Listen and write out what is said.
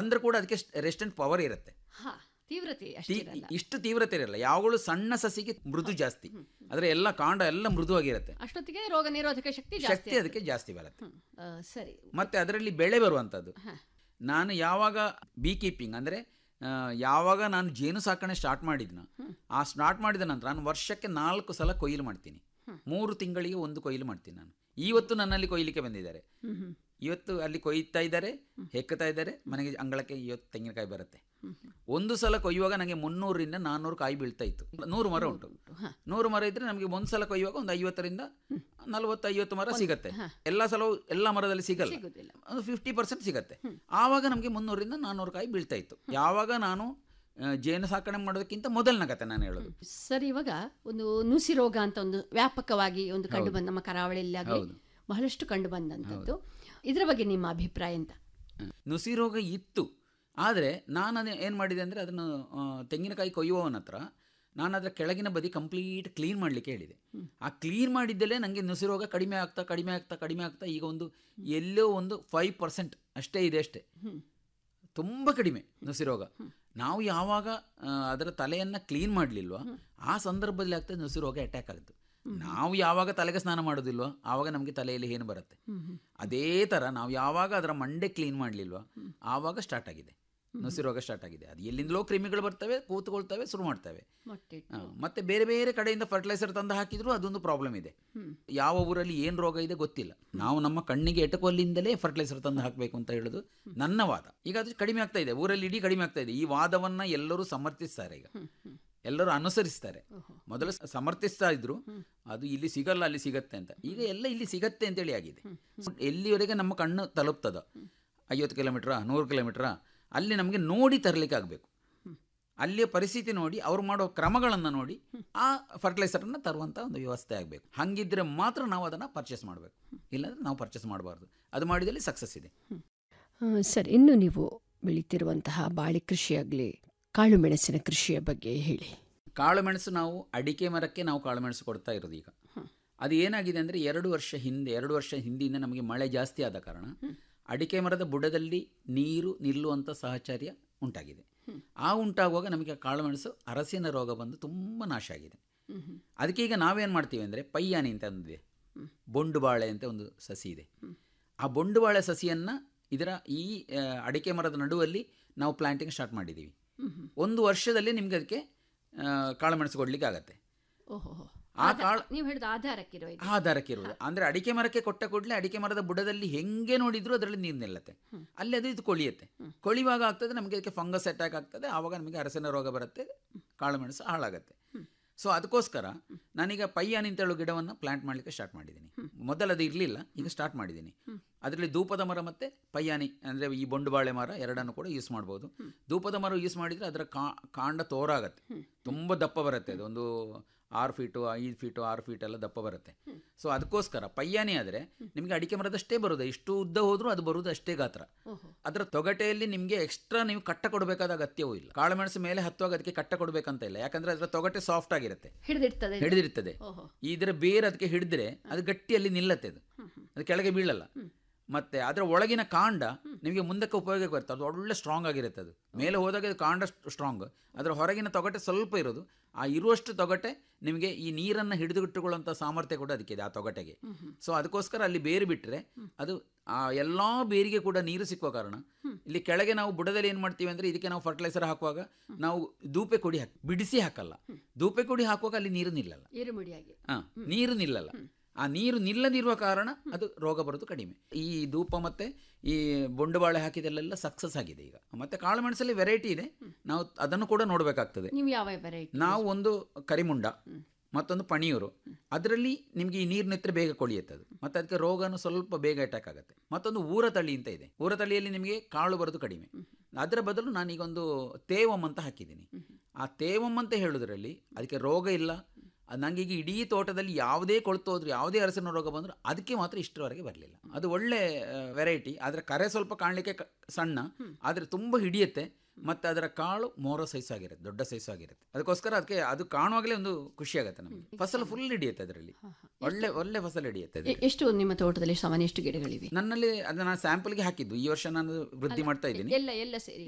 ಬಂದ್ರೆ ಕೂಡ ಅದಕ್ಕೆ ರೆಸ್ಟೆಂಟ್ ಪವರ್ ಇರುತ್ತೆ ಹಾ ತೀವ್ರತೆ ತಿ- ಅಷ್ಟಿರಲ್ಲ ಇಷ್ಟು ತೀವ್ರತೆ ಇರಲ್ಲ ಯಾವಾಗಲೂ ಸಣ್ಣ ಸಸಿಗೆ ಮೃದು ಜಾಸ್ತಿ ಆದರೆ ಎಲ್ಲ ಕಾಂಡ ಎಲ್ಲ ಮೃದುವಾಗಿರುತ್ತೆ ಅಷ್ಟೊತ್ತಿಗೆ ರೋಗ ನಿರೋಧಕ ಶಕ್ತಿ ಜಾಸ್ತಿ ಶಕ್ತಿ ಅದಕ್ಕೆ ಜಾಸ್ತಿ ಬರುತ್ತೆ ಹ್ಮ್. ಆ, ಸರಿ ಮತ್ತೆ ಅದರಲ್ಲಿ ಬೆಳೆ ಬರುವಂಥದ್ದು ಹಾ. ನಾನು ಯಾವಾಗ ಬೀ ಕೀಪಿಂಗ್ ಅಂದರೆ ಯಾವಾಗ ನಾನು ಜೇನು ಸಾಕಣೆ ಸ್ಟಾರ್ಟ್ ಮಾಡಿದ್ನ ಆ ಸ್ಟಾರ್ಟ್ ಮಾಡಿದ ನಂತರ ನಾನು ವರ್ಷಕ್ಕೆ ನಾಲ್ಕು ಸಲ ಕೊಯ್ಲು ಮಾಡ್ತೀನಿ ಮೂರು ತಿಂಗಳಿಗೆ ಒಂದು ಕೊಯ್ಲು ಮಾಡ್ತೀನಿ ನಾನು ಇವತ್ತು ನನ್ನಲ್ಲಿ ಕೊಯ್ಲಿಕ್ಕೆ ಬಂದಿದ್ದಾರೆ ಹ್ಮ್ ಹ್ಮ್ ಇವತ್ತು ಅಲ್ಲಿ ಕೊಯ್ತಾ ಇದ್ದಾರೆ ಹೆಕ್ಕುತ್ತಾ ಇದ್ದಾರೆ ಮನೆಗೆ ಅಂಗಳಕ್ಕೆ ಇವತ್ತು ತೆಂಗಿನಕಾಯಿ ಬರುತ್ತೆ ಒಂದು ಸಲ ಕೊಯ್ಯುವಾಗ ನನಗೆ ಮುನ್ನೂರರಿಂದ ನಾನ್ನೂರು ಕಾಯಿ ಬೀಳ್ತಾ ಇತ್ತು ನೂರು ಮರ ಉಂಟು ನೂರು ಮರ ಇದ್ರೆ ನಮಗೆ ಒಂದು ಸಲ ಕೊಯ್ಯುವಾಗ ಒಂದು ಐವತ್ತರಿಂದ ನಲವತ್ತು ಐವತ್ತು ಮರ ಸಿಗತ್ತೆ ಎಲ್ಲ ಸಲ ಎಲ್ಲ ಮರದಲ್ಲಿ ಸಿಗಲ್ಲ ಸಿಗುದಿಲ್ಲ ಒಂದು ಫಿಫ್ಟಿ ಪರ್ಸೆಂಟ್ ಸಿಗತ್ತೆ ಆವಾಗ ನಮಗೆ ಮುನ್ನೂರಿಂದ ನಾನ್ನೂರು ಕಾಯಿ ಬೀಳ್ತಾ ಇತ್ತು ಯಾವಾಗ ನಾನು ಆ, ಜೇನು ಸಾಕಣೆ ಮಾಡೋದಕ್ಕಿಂತ ಮೊದಲನ ಕತೆ ನಾನು ಹೇಳೋದು ಸರ್ ಇವಾಗ ಒಂದು ನುಸಿ ರೋಗ ಅಂತ ಒಂದು ವ್ಯಾಪಕವಾಗಿ ಒಂದು ಕಂಡು ಬಂದ ನಮ್ಮ ಕರಾವಳಿಯಲ್ಲಿ ಆಗಲಿ ಹೌದು. ಬಹಳಷ್ಟು ಕಂಡು ಬಂದಂಥದ್ದು ಇದರ ಬಗ್ಗೆ ನಿಮ್ಮ ಅಭಿಪ್ರಾಯ ಅಂತ ನುಸಿ ರೋಗ ಇತ್ತು ಆದರೆ ನಾನು ಅದು ಏನು ಮಾಡಿದೆ ಅಂದರೆ ಅದನ್ನು ಆ, ತೆಂಗಿನಕಾಯಿ ಕೊಯ್ಯುವವನ ಹತ್ರ ನಾನು ಅದರ ಕೆಳಗಿನ ಬದಿ ಕಂಪ್ಲೀಟ್ ಕ್ಲೀನ್ ಮಾಡಲಿಕ್ಕೆ ಹೇಳಿದೆ ಆ ಕ್ಲೀನ್ ಮಾಡಿದ್ದಲೇ ನನಗೆ ನುಸಿ ರೋಗ ಕಡಿಮೆ ಆಗ್ತಾ ಕಡಿಮೆ ಆಗ್ತಾ ಕಡಿಮೆ ಆಗ್ತಾ ಈಗ ಒಂದು ಎಲ್ಲೋ ಒಂದು ಫೈವ್ ಪರ್ಸೆಂಟ್ ಅಷ್ಟೇ ಇದೆ ಅಷ್ಟೇ ತುಂಬ ಕಡಿಮೆ ನುಸಿ ರೋಗ ನಾವು ಯಾವಾಗ ಆ, ಅದರ ತಲೆಯನ್ನು ಕ್ಲೀನ್ ಮಾಡಲಿಲ್ವೋ ಆ ಸಂದರ್ಭದಲ್ಲಿ ಆಗ್ತದೆ ನುಸಿ ರೋಗ ಅಟ್ಯಾಕ್ ಆಗುತ್ತೆ ನಾವು ಯಾವಾಗ ತಲೆಗೆ ಸ್ನಾನ ಮಾಡೋದಿಲ್ವೋ ಆವಾಗ ನಮಗೆ ತಲೆಯಲ್ಲಿ ಏನು ಬರುತ್ತೆ ಅದೇ ಥರ ನಾವು ಯಾವಾಗ ಅದರ ಮಂಡೆ ಕ್ಲೀನ್ ಮಾಡಲಿಲ್ವೋ ಆವಾಗ ಸ್ಟಾರ್ಟ್ ಆಗಿದೆ ನುಸಿ ರೋಗ ಸ್ಟಾರ್ಟ್ ಆಗಿದೆ ಅದು ಎಲ್ಲಿಂದಲೋ ಕ್ರಿಮಿಗಳು ಬರ್ತವೆ ಕೂತ್ಕೊಳ್ತವೆ ಶುರು ಮಾಡ್ತವೆ ಮೊಟ್ಟೆ ಆ, ಮತ್ತೆ ಬೇರೆ ಬೇರೆ ಕಡೆಯಿಂದ ಫರ್ಟಿಲೈಸರ್ ತಂದು ಹಾಕಿದ್ರು ಅದೊಂದು ಪ್ರಾಬ್ಲಮ್ ಇದೆ ಯಾವ ಊರಲ್ಲಿ ಏನು ರೋಗ ಇದೆ ಗೊತ್ತಿಲ್ಲ ನಾವು ನಮ್ಮ ಕಣ್ಣಿಗೆ ಎಟುಕುವಲ್ಲಿಂದಲೇ ಫರ್ಟಿಲೈಸರ್ ತಂದು ಹಾಕಬೇಕು ಅಂತ ಹೇಳೋದು ನನ್ನ ವಾದ ಈಗ ಅದು ಕಡಿಮೆ ಆಗ್ತಾ ಇದೆ ಊರಲ್ಲಿ ಇಡೀ ಕಡಿಮೆ ಆಗ್ತಾ ಇದೆ ಈ ವಾದವನ್ನ ಎಲ್ಲರೂ ಸಮರ್ಥಿಸ್ತಾರೆ ಈಗ ಎಲ್ಲರೂ ಅನುಸರಿಸ್ತಾರೆ ಮೊದಲು ಸ- ಸಮರ್ಥಿಸ್ತಾ ಇದ್ರು ಅದು ಇಲ್ಲಿ ಸಿಗಲ್ಲ ಅಲ್ಲಿ ಸಿಗತ್ತೆ ಅಂತ ಈಗ ಎಲ್ಲ ಇಲ್ಲಿ ಸಿಗತ್ತೆ ಅಂತೇಳಿ ಆಗಿದೆ ಎಲ್ಲಿವರೆಗೆ ನಮ್ಮ ಕಣ್ಣು ತಲುಪ್ತದೋ ಐವತ್ತು ಕಿಲೋಮೀಟ್ರಾ ನೂರು ಕಿಲೋಮೀಟ್ರಾ ಅಲ್ಲಿ ನಮಗೆ ನೋಡಿ ತರಲಿಕ್ಕೆ ಆಗಬೇಕು ಅಲ್ಲಿಯ ಪರಿಸ್ಥಿತಿ ನೋಡಿ ಅವ್ರು ಮಾಡೋ ಕ್ರಮಗಳನ್ನು ನೋಡಿ ಆ ಫರ್ಟಿಲೈಸರನ್ನು ತರುವಂಥ ಒಂದು ವ್ಯವಸ್ಥೆ ಆಗಬೇಕು ಹಾಗಿದ್ರೆ ಮಾತ್ರ ನಾವು ಅದನ್ನು ಪರ್ಚೇಸ್ ಮಾಡಬೇಕು ಇಲ್ಲಾಂದ್ರೆ ನಾವು ಪರ್ಚೇಸ್ ಮಾಡಬಾರ್ದು ಅದು ಮಾಡಿದಲ್ಲಿ ಸಕ್ಸಸ್ ಇದೆ ಸರ್ ಇನ್ನು ನೀವು ಬೆಳೀತಿರುವಂತಹ ಬಾಳೆ ಕೃಷಿಯಾಗಲಿ ಕಾಳು ಮೆಣಸಿನ ಕೃಷಿಯ ಬಗ್ಗೆ ಹೇಳಿ ಕಾಳು ಮೆಣಸು ನಾವು ಅಡಿಕೆ ಮರಕ್ಕೆ ನಾವು ಕಾಳು ಮೆಣಸು ಕೊಡ್ತಾ ಇರೋದು ಈಗ ಅದು ಏನಾಗಿದೆ ಅಂದರೆ ಎರಡು ವರ್ಷ ಹಿಂದೆ ಎರಡು ವರ್ಷ ಹಿಂದಿನ ನಮಗೆ ಮಳೆ ಜಾಸ್ತಿ ಆದ ಕಾರಣ ಅಡಿಕೆ ಮರದ ಬುಡದಲ್ಲಿ ನೀರು ನಿಲ್ಲುವಂಥ ಸಹಚರ್ಯ ಉಂಟಾಗಿದೆ ಆ ಉಂಟಾಗುವಾಗ ನಮಗೆ ಕಾಳು ಮೆಣಸು ಅರಸಿನ ರೋಗ ಬಂದು ತುಂಬ ನಾಶ ಆಗಿದೆ ಅದಕ್ಕೆ ಈಗ ನಾವೇನು ಮಾಡ್ತೀವಿ ಅಂದರೆ ಪಯ್ಯಾನಿ ಅಂತ ಒಂದಿದೆ ಬೊಂಡು ಬಾಳೆ ಅಂತ ಒಂದು ಸಸಿ ಇದೆ ಆ ಬೊಂಡು ಬಾಳೆ ಸಸಿಯನ್ನು ಇದರ ಈ ಆ, ಅಡಿಕೆ ಮರದ ನಡುವಲ್ಲಿ ನಾವು ಪ್ಲಾಂಟಿಂಗ್ ಸ್ಟಾರ್ಟ್ ಮಾಡಿದ್ದೀವಿ ಒಂದು ವರ್ಷದಲ್ಲಿ ನಿಮ್ಗೆ ಅದಕ್ಕೆ ಆ, ಕಾಳುಮೆಣಸು ಕೊಡ್ಲಿಕ್ಕೆ ಆಗತ್ತೆ ಓಹೋ ಆ ಕಾಳು ನೀವು ಹೇಳಿದ ಆಧಾರಕ್ಕಿರೋ ಇದು ಆಧಾರಕ್ಕೆ ಇರುವುದು ಅಂದ್ರೆ ಅಡಿಕೆ ಮರಕ್ಕೆ ಕೊಟ್ಟ ಕೂಡಲೇ ಅಡಿಕೆ ಮರದ ಬುಡದಲ್ಲಿ ಹೆಂಗೆ ನೋಡಿದ್ರು ಅದರಲ್ಲಿ ನೀರು ನಿಲ್ಲತ್ತೆ ಅಲ್ಲಿ ಅದು ಇದು ಕೊಳಿಯುತ್ತೆ ಕೊಳಿಯುವಾಗ ಆಗ್ತದೆ ನಮಗೆ ಅದಕ್ಕೆ ಫಂಗಸ್ ಅಟ್ಯಾಕ್ ಆಗ್ತದೆ ಆವಾಗ ನಮಗೆ ಅರಸಿನ ರೋಗ ಬರುತ್ತೆ ಕಾಳುಮೆಣಸು ಹಾಳಾಗತ್ತೆ ಸೊ ಅದಕ್ಕೋಸ್ಕರ ನಾನೀಗ ಪಯ್ಯಾನಿ ಅಂತ ಹೇಳೋ ಗಿಡವನ್ನು ಪ್ಲಾಂಟ್ ಮಾಡಲಿಕ್ಕೆ ಸ್ಟಾರ್ಟ್ ಮಾಡಿದ್ದೀನಿ ಮೊದಲು ಅದು ಇರಲಿಲ್ಲ ಈಗ ಸ್ಟಾರ್ಟ್ ಮಾಡಿದ್ದೀನಿ ಅದರಲ್ಲಿ ಧೂಪದ ಮರ ಮತ್ತು ಪಯ್ಯಾನಿ ಅಂದರೆ ಈ ಬೊಂಡುಬಾಳೆ ಮರ ಎರಡನ್ನು ಕೂಡ ಯೂಸ್ ಮಾಡ್ಬೋದು ಧೂಪದ ಮರ ಯೂಸ್ ಮಾಡಿದರೆ ಅದರ ಕಾ- ಕಾಂಡ ತೋರಾಗತ್ತೆ ತುಂಬ ದಪ್ಪ ಬರುತ್ತೆ ಅದು ಒಂದು ಆರು ಫೀಟು ಐದು ಫೀಟು ಆರು ಫೀಟ್ ಎಲ್ಲ ದಪ್ಪ ಬರುತ್ತೆ ಸೊ ಅದಕ್ಕೋಸ್ಕರ ಪಯ್ಯಾನಿ ಆದರೆ ನಿಮಗೆ ಅಡಿಕೆ ಮರದಷ್ಟೇ ಬರೋದು ಇಷ್ಟು ಉದ್ದ ಹೋದರೂ ಅದು ಬರುವುದು ಅಷ್ಟೇ ಗಾತ್ರ ಅದರ ತೊಗಟೆಯಲ್ಲಿ ನಿಮಗೆ ಎಕ್ಸ್ಟ್ರಾ ನೀವು ಕಟ್ಟ ಕೊಡಬೇಕಾದ ಅಗತ್ಯವೂ ಇಲ್ಲ ಕಾಳುಮೆಣಸು ಮೇಲೆ ಹತ್ತುವಾಗ ಅದಕ್ಕೆ ಕಟ್ಟ ಕೊಡಬೇಕಂತ ಇಲ್ಲ ಯಾಕಂದ್ರೆ ಅದರ ತೊಗಟೆ ಸಾಫ್ಟ್ ಆಗಿರುತ್ತೆ ಹಿಡಿದಿರ್ತದೆ ಇದು. ಹಿಡಿದಿರ್ತದೆ ಓಹೋ ಇದರ ಬೇರೆ ಅದಕ್ಕೆ ಹಿಡಿದ್ರೆ ಅದು ಗಟ್ಟಿಯಲ್ಲಿ ನಿಲ್ಲತ್ತೆ ಅದು ಅದು ಕೆಳಗೆ ಬೀಳಲ್ಲ ಮತ್ತೆ ಅದರ ಒಳಗಿನ ಕಾಂಡ ನಿಮಗೆ ಮುಂದಕ್ಕೆ ಉಪಯೋಗಕ್ಕೆ ಬರುತ್ತೆ ಅದು ಒಳ್ಳೆ ಸ್ಟ್ರಾಂಗ್ ಆಗಿರುತ್ತೆ ಅದು ಮೇಲೆ ಹೋದಾಗ ಅದು ಕಾಂಡ ಸ್ಟ್ರಾಂಗ್ ಅದರ ಹೊರಗಿನ ತೊಗಟೆ ಸ್ವಲ್ಪ ಇರೋದು ಆ ಇರುವಷ್ಟು ತೊಗಟೆ ನಿಮಗೆ ಈ ನೀರನ್ನು ಹಿಡಿದುಬಿಟ್ಟುಕೊಳ್ಳುವಂಥ ಸಾಮರ್ಥ್ಯ ಕೂಡ ಅದಕ್ಕಿದೆ ಆ ತೊಗಟೆಗೆ ಸೊ ಅದಕ್ಕೋಸ್ಕರ ಅಲ್ಲಿ ಬೇರು ಬಿಟ್ಟರೆ ಅದು ಆ ಎಲ್ಲ ಬೇರಿಗೆ ಕೂಡ ನೀರು ಸಿಕ್ಕುವ ಕಾರಣ ಇಲ್ಲಿ ಕೆಳಗೆ ನಾವು ಬುಡದಲ್ಲಿ ಏನು ಮಾಡ್ತೀವಿ ಅಂದರೆ ಇದಕ್ಕೆ ನಾವು ಫರ್ಟಿಲೈಸರ್ ಹಾಕುವಾಗ ನಾವು ದೂಪೆ ಕೊಡಿ ಹಾಕಿ ಬಿಡಿಸಿ ಹಾಕಲ್ಲ ದೂಪೆ ಕೊಡಿ ಹಾಕುವಾಗ ಅಲ್ಲಿ ನೀರು ನಿಲ್ಲಲ್ಲ ಏರುಮಡಿಯಾಗಿ ಆ, ನೀರು ನಿಲ್ಲಲ್ಲ ಆ ನೀರು ನಿಲ್ಲದಿರುವ ಕಾರಣ ಅದು ರೋಗ ಬರೋದು ಕಡಿಮೆ ಈ ಧೂಪ ಮತ್ತೆ ಈ ಬೊಂಡುಬಾಳೆ ಹಾಕಿದಲ್ಲೆಲ್ಲ ಸಕ್ಸಸ್ ಆಗಿದೆ ಈಗ ಮತ್ತೆ ಕಾಳು ಮೆಣಸಲ್ಲಿ ವೆರೈಟಿ ಇದೆ ನಾವು ಅದನ್ನು ಕೂಡ ನೋಡಬೇಕಾಗ್ತದೆ ನೀವು ಯಾವ ವೆರೈಟಿ ನಾವು ಒಂದು ಕರಿಮುಂಡ ಮತ್ತೊಂದು ಪಣಿಯೂರು ಅದರಲ್ಲಿ ನಿಮಗೆ ಈ ನೀರು ನಿತ್ತರೆ ಬೇಗ ಕೊಳಿಯುತ್ತೆ ಅದು ಮತ್ತೆ ಅದಕ್ಕೆ ರೋಗನು ಸ್ವಲ್ಪ ಬೇಗ ಅಟ್ಯಾಕ್ ಆಗುತ್ತೆ ಮತ್ತೊಂದು ಊರ ತಳಿ ಅಂತ ಇದೆ ಊರ ತಳಿಯಲ್ಲಿ ನಿಮಗೆ ಕಾಳು ಬರೋದು ಕಡಿಮೆ ಅದರ ಬದಲು ನಾನೀಗೊಂದು ತೇವಂ ಅಂತ ಹಾಕಿದ್ದೀನಿ ಆ ತೇವಂ ಅಂತ ಹೇಳೋದ್ರಲ್ಲಿ ಅದಕ್ಕೆ ರೋಗ ಇಲ್ಲ ಅದು ನನಗೆ ಈಗ ಇಡೀ ತೋಟದಲ್ಲಿ ಯಾವುದೇ ಕೊಳ್ತು ಹೋದ್ರು ಯಾವುದೇ ಅರಸಿನ ರೋಗ ಬಂದರೂ ಅದಕ್ಕೆ ಮಾತ್ರ ಇಷ್ಟರವರೆಗೆ ಬರಲಿಲ್ಲ ಅದು ಒಳ್ಳೆ ವೆರೈಟಿ ಆದರೆ ಕರೆ ಸ್ವಲ್ಪ ಕಾಣಲಿಕ್ಕೆ ಕ- ಸಣ್ಣ ಆದರೆ ತುಂಬ ಹಿಡಿಯುತ್ತೆ ಮತ್ತು ಅದರ ಕಾಳು ಮೋರೋ ಸೈಜ್ ಆಗಿರುತ್ತೆ ದೊಡ್ಡ ಸೈಜ್ ಆಗಿರುತ್ತೆ ಅದಕ್ಕೋಸ್ಕರ ಅದಕ್ಕೆ ಅದು ಕಾಣುವಾಗಲೇ ಒಂದು ಖುಷಿ ಆಗುತ್ತೆ ನಮಗೆ ಫಸಲು ಫುಲ್ ಹಿಡಿಯುತ್ತೆ ಅದರಲ್ಲಿ ಒಳ್ಳೆ ಒಳ್ಳೆ ಫಸಲು ಹಿಡಿಯುತ್ತೆ ಅದು. ಎ- ಎಷ್ಟು ನಿಮ್ಮ ತೋಟದಲ್ಲಿ ಸಾಮಾನ್ಯ ಎಷ್ಟು ಗಿಡಗಳಿವೆ ನನ್ನಲ್ಲಿ ಅದನ್ನ ನಾನು ಸ್ಯಾಂಪಲ್ಗೆ ಹಾಕಿದ್ದು ಈ ವರ್ಷ ನಾನು ವೃದ್ಧಿ ಮಾಡ್ತಾ ಇದ್ದೀನಿ ಎಲ್ಲ ಎಲ್ಲ ಸೇರಿ